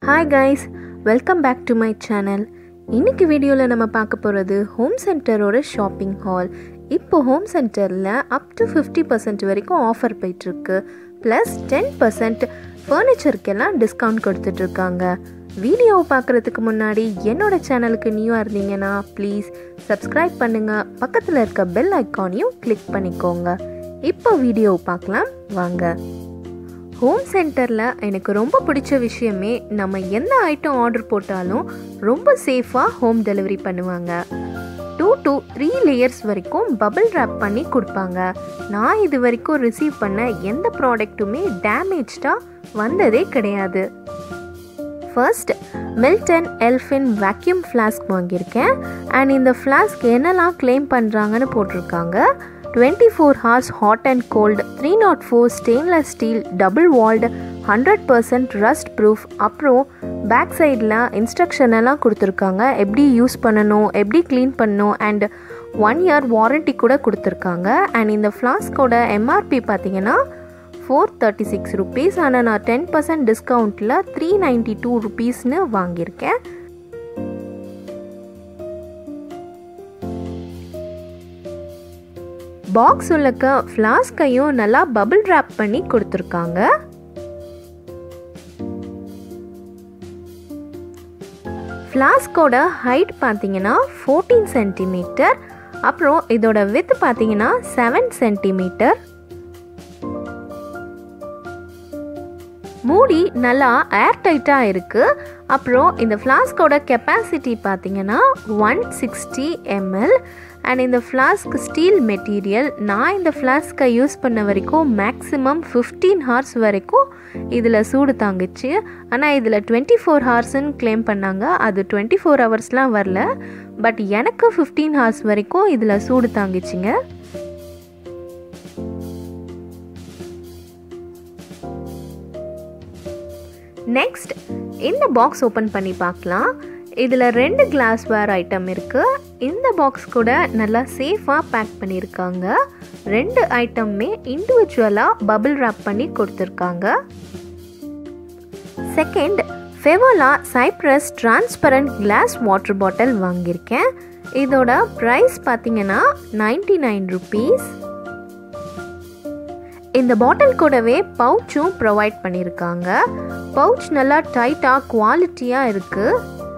hi guys welcome back to my channel இன்னைக்கு வீடியோவில் நம்ம பார்க்க போகிறது ஹோம் சென்டரோட ஷாப்பிங் ஹால் இப்போ ஹோம் சென்டரில் அப் டு ஃபிஃப்டி பர்சன்ட் வரைக்கும் ஆஃபர் போயிட்டுருக்கு ப்ளஸ் டென் பர்சன்ட் ஃபர்னிச்சருக்கெல்லாம் டிஸ்கவுண்ட் கொடுத்துட்ருக்காங்க வீடியோவை பார்க்குறதுக்கு முன்னாடி என்னோட சேனலுக்கு நியூவாக இருந்தீங்கன்னா ப்ளீஸ் சப்ஸ்கிரைப் பண்ணுங்கள் பக்கத்தில் இருக்க பெல் ஐக்கானையும் கிளிக் பண்ணிக்கோங்க இப்போ வீடியோவை பார்க்கலாம் வாங்க ஹோம் சென்டரில் எனக்கு ரொம்ப பிடிச்ச விஷயமே நம்ம எந்த ஐட்டம் ஆர்டர் போட்டாலும் ரொம்ப சேஃபாக ஹோம் டெலிவரி பண்ணுவாங்க டூ டு த்ரீ லேயர்ஸ் வரைக்கும் பபிள் ரேப் பண்ணி கொடுப்பாங்க நான் இது வரைக்கும் ரிசீவ் பண்ண எந்த ப்ராடக்ட்டுமே டேமேஜ்டாக வந்ததே கிடையாது first Milton Elfin vacuum flask வாங்கியிருக்கேன் அண்ட் இந்த ஃப்ளாஸ்க் என்னெல்லாம் கிளைம் பண்ணுறாங்கன்னு போட்டிருக்காங்க twenty four hours hot and cold three nought four stainless steel double walled hundred percent rust proof அப்புறம் பேக் சைடில் இன்ஸ்ட்ரக்ஷன் எல்லாம் கொடுத்துருக்காங்க எப்படி யூஸ் பண்ணணும் எப்படி க்ளீன் பண்ணணும் அண்ட் ஒன் இயர் வாரண்ட்டி கூட கொடுத்துருக்காங்க அண்ட் இந்த ஃப்ளாஸ்கோட எம்ஆர்பி பார்த்தீங்கன்னா ஃபோர் தேர்ட்டி சிக்ஸ் ருபீஸ் ஆனால் நான் டென் பர்சன்ட் டிஸ்கவுண்ட்டில் த்ரீ நைன்ட்டி டூ ருபீஸ்னு வாங்கியிருக்கேன் பாக்ஸ் உள்ளக்க ஃப்ளாஸ்கையும் நல்லா பபிள் ரேப் பண்ணி கொடுத்துருக்காங்க ஃப்ளாஸ்கோட ஹைட் பார்த்தீங்கன்னா ஃபோர்டீன் சென்டிமீட்டர் அப்புறம் இதோட வித் பார்த்தீங்கன்னா செவன் சென்டிமீட்டர் மூடி நல்லா ஏர் டைட்டாக இருக்குது அப்புறம் இந்த ஃப்ளாஸ்கோட கெப்பாசிட்டி பார்த்தீங்கன்னா ஒன் சிக்ஸ்டி எம்எல் அண்ட் இந்த ஃப்ளாஸ்க் ஸ்டீல் மெட்டீரியல் நான் இந்த ஃப்ளாஸ்க்கை யூஸ் பண்ண வரைக்கும் மேக்ஸிமம் ஃபிஃப்டீன் ஹார்ஸ் வரைக்கும் இதில் சூடு தாங்குச்சு ஆனால் இதில் டுவெண்ட்டி ஃபோர் ஹார்ஸ்ன்னு கிளைம் பண்ணாங்க அது டுவெண்ட்டி ஃபோர் ஹவர்ஸ்லாம் வரல பட் எனக்கு ஃபிஃப்டீன் ஹார்ஸ் வரைக்கும் இதில் சூடு தாங்கிச்சுங்க நெக்ஸ்ட் இந்த பாக்ஸ் ஓப்பன் பண்ணி பார்க்கலாம் இதில் ரெண்டு கிளாஸ்வேர் ஐட்டம் இருக்குது இந்த பாக்ஸ் கூட நல்லா சேஃபாக பேக் பண்ணியிருக்காங்க ரெண்டு ஐட்டமுமே இண்டிவிஜுவலாக பபிள் ரேப் பண்ணி கொடுத்துருக்காங்க second Fevola Cyprus transparent glass water bottle வாங்கியிருக்கேன் இதோட ப்ரைஸ் பார்த்தீங்கன்னா நைன்டி நைன் ருபீஸ் இந்த பாட்டில் கூடவே பவுச்சும் ப்ரொவைட் பண்ணியிருக்காங்க பவுச் நல்லா டைட்டாக குவாலிட்டியாக இருக்குது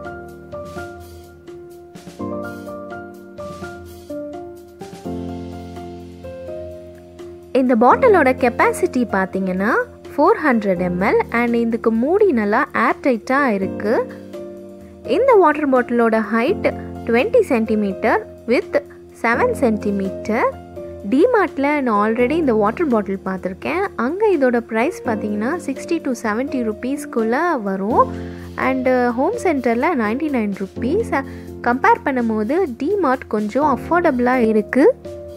இந்த பாட்டிலோட கெப்பாசிட்டி பார்த்தீங்கன்னா ஃபோர் ஹண்ட்ரட் எம்எல் அண்ட் இதுக்கு மூடி நல்லா ஏர் டைட்டாக இருக்குது இந்த வாட்டர் பாட்டிலோட height twenty centimetre with seven centimetre டிமார்ட்டில் நான் ஆல்ரெடி இந்த வாட்டர் பாட்டில் பார்த்துருக்கேன் அங்கே இதோட ப்ரைஸ் பார்த்தீங்கன்னா சிக்ஸ்டி டு செவன்ட்டி ருபீஸ்க்குள்ளே வரும் அண்டு ஹோம் சென்டரில் நைன்டி நைன் ருபீஸ் கம்பேர் பண்ணும்போது டிமார்ட் கொஞ்சம் அஃபோர்டபுளாக இருக்குது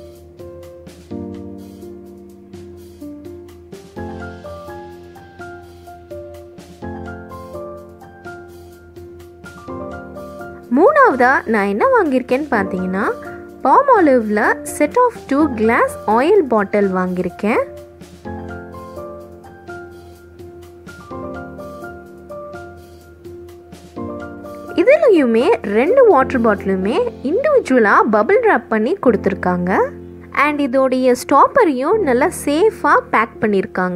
மூணாவதாக நான் என்ன வாங்கியிருக்கேன்னு பார்த்தீங்கன்னா பாம் ஆலிவ்ல set of two glass oil bottle வாங்கியிருக்கேன் இதுலையுமே ரெண்டு வாட்டர் பாட்டிலுமே இண்டிவிஜுவலாக பபிள் ரேப் பண்ணி கொடுத்துருக்காங்க அண்ட் இதோடைய ஸ்டாப்பரையும் நல்லா சேஃபாக பேக் பண்ணியிருக்காங்க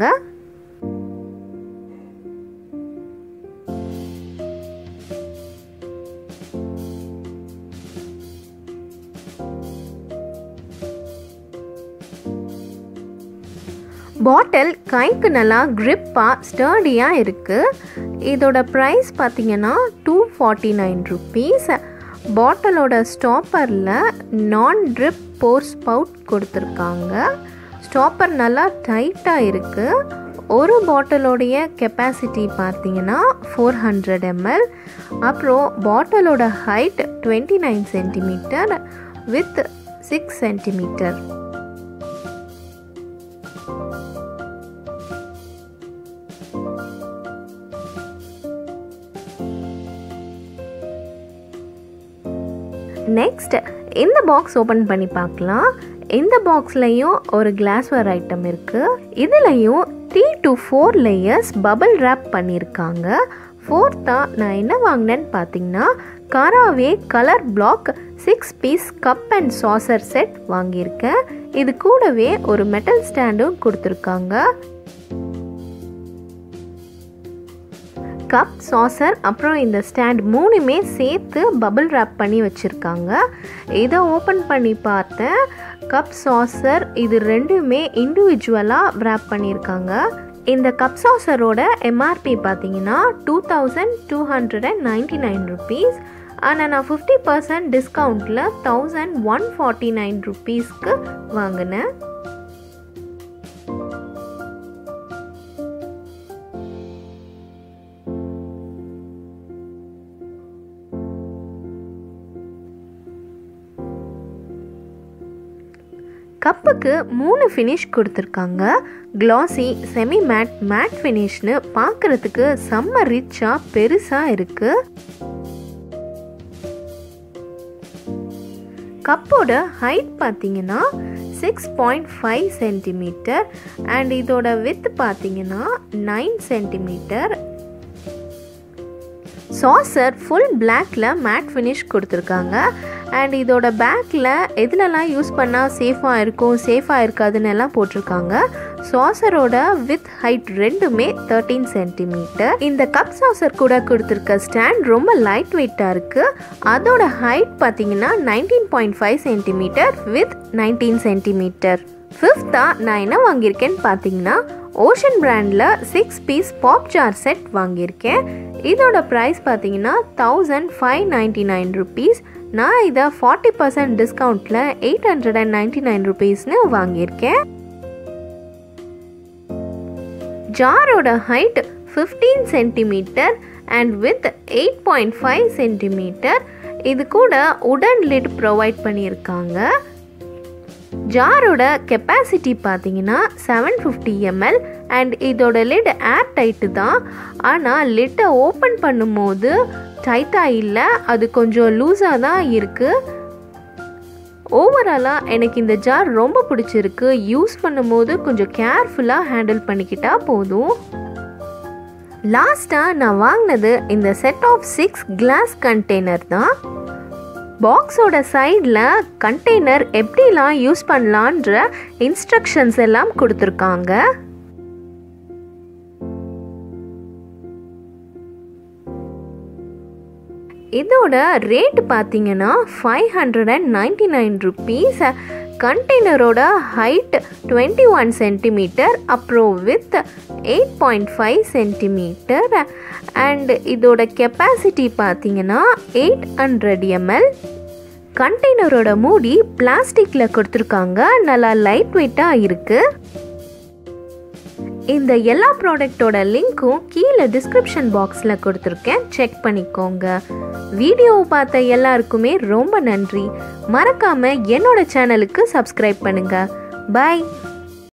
பாட்டில் கைக்கு நல்லா க்ரிப்பாக ஸ்டர்டியாக இருக்குது இதோட ப்ரைஸ் பார்த்தீங்கன்னா டூ ஃபார்ட்டி நைன் ருபீஸ் பாட்டிலோட ஸ்டாப்பரில் நான் ட்ரிப் போர் ஸ்பவுட் கொடுத்துருக்காங்க ஸ்டாப்பர் நல்லா டைட்டாக இருக்குது ஒரு பாட்டிலோடைய கெப்பாசிட்டி பார்த்தீங்கன்னா ஃபோர் ஹண்ட்ரட் எம்எல் அப்புறம் பாட்டிலோட height twenty nine centimetre with six centimetre next இந்த பாக்ஸ் ஓப்பன் பண்ணி பார்க்கலாம் இந்த பாக்ஸ்லையும் ஒரு கிளாஸ்வேர் ஐட்டம் இருக்குது இதுலையும் three to four layers bubble wrap பண்ணியிருக்காங்க ஃபோர்த்தாக நான் என்ன வாங்கினேன்னு பார்த்தீங்கன்னா Caraway colour black six piece cup and saucer set வாங்கியிருக்கேன் இது கூடவே ஒரு மெட்டல் ஸ்டாண்டும் கொடுத்துருக்காங்க கப் சாசர் அப்புறம் இந்த ஸ்டாண்ட் மூணுமே சேர்த்து பபிள் ரேப் பண்ணி வச்சுருக்காங்க இதை ஓப்பன் பண்ணி பார்த்தேன் கப் சாசர் இது ரெண்டுமே இண்டிவிஜுவலாக ரேப் பண்ணியிருக்காங்க இந்த கப் சாசரோட எம்ஆர்பி பார்த்தீங்கன்னா two thousand two hundred and ninety nine rupees ஆனால் நான் ஃபிஃப்டி பர்சன்ட் டிஸ்கவுண்ட்டில் தௌசண்ட் ஒன் ஃபார்ட்டி நைன் ருபீஸ்க்கு வாங்கினேன் கப்புக்கு மூணு ஃபினிஷ் கொடுத்துருக்காங்க க்ளாஸி செமி மேட் மேட் ஃபினிஷ்னு பார்க்குறதுக்கு செம்ம ரிச்சாக பெருசாக இருக்குது கப்போட ஹைட் பார்த்தீங்கன்னா six point five centimetre and இதோட வித் பார்த்தீங்கன்னா நைன் சென்டிமீட்டர் சாசர் ஃபுல் பிளாக்ல மேட் ஃபினிஷ் கொடுத்துருக்காங்க அண்ட் இதோட பேக்கில் எதுலலாம் யூஸ் பண்ணால் சேஃபாக இருக்கும் சேஃபாக இருக்காதுன்னு எல்லாம் போட்டிருக்காங்க சாசரோட வித் ஹைட் ரெண்டுமே தேர்ட்டீன் சென்டிமீட்டர் இந்த கப் சாசர் கூட கொடுத்துருக்க ஸ்டாண்ட் ரொம்ப லைட் வெயிட்டாக இருக்குது அதோட ஹைட் பார்த்தீங்கன்னா nineteen point five centimetre width nineteen centimetre ஃபிஃப்த்தாக நான் என்ன வாங்கியிருக்கேன்னு பார்த்தீங்கன்னா ஓஷன் பிராண்டில் six piece pop jar set வாங்கியிருக்கேன் இதோட ப்ரைஸ் பார்த்தீங்கன்னா thousand five ninety nine rupees நான் இதை ஃபார்ட்டி பர்சன்ட் டிஸ்கவுண்ட்டில் eight hundred and ninety nine ருபீஸ்னு வாங்கியிருக்கேன் ஜாரோட height fifteen centimetre and width eight point five centimetre இது கூட உடன் லிட் ப்ரொவைட் பண்ணியிருக்காங்க ஜாரோட கெப்பாசிட்டி பார்த்தீங்கன்னா செவன் ஃபிஃப்டி எம்எல் அண்ட் இதோட லிட் ஏர் டைட்டு தான் ஆனால் லிட்டை ஓப்பன் பண்ணும்போது டைட்டாக இல்லை அது கொஞ்சம் லூஸாக தான் இருக்குது ஓவராலாக எனக்கு இந்த ஜார் ரொம்ப பிடிச்சிருக்கு யூஸ் பண்ணும்போது கொஞ்சம் கேர்ஃபுல்லாக ஹேண்டில் பண்ணிக்கிட்டால் போதும் லாஸ்ட்டாக நான் வாங்கினது இந்த set of six glass container தான் பாக்ஸோட சைடில் கண்டெய்னர் எப்படிலாம் யூஸ் பண்ணலான்ற இன்ஸ்ட்ரக்ஷன்ஸ் எல்லாம் கொடுத்துருக்காங்க இதோட ரேட் பார்த்தீங்கன்னா five hundred and ninety nine rupees கண்டெய்னரோட ஹைட் டுவெண்ட்டி ஒன் சென்டிமீட்டர் அப்புறம் width eight point five centimetre and இதோட கெப்பாசிட்டி பார்த்தீங்கன்னா எயிட் ஹண்ட்ரட் எம்எல் கண்டெய்னரோட மூடி பிளாஸ்டிக்கில் கொடுத்துருக்காங்க நல்லா லைட் வெயிட்டாக இருக்குது இந்த எல்லா ப்ராடக்டோட லிங்க்கும் கீழே டிஸ்கிரிப்ஷன் பாக்ஸில் கொடுத்துருக்கேன் செக் பண்ணிக்கோங்க வீடியோவை பார்த்த எல்லாருக்குமே ரொம்ப நன்றி மறக்காமல் என்னோட சேனலுக்கு சப்ஸ்கிரைப் பண்ணுங்கள் பாய்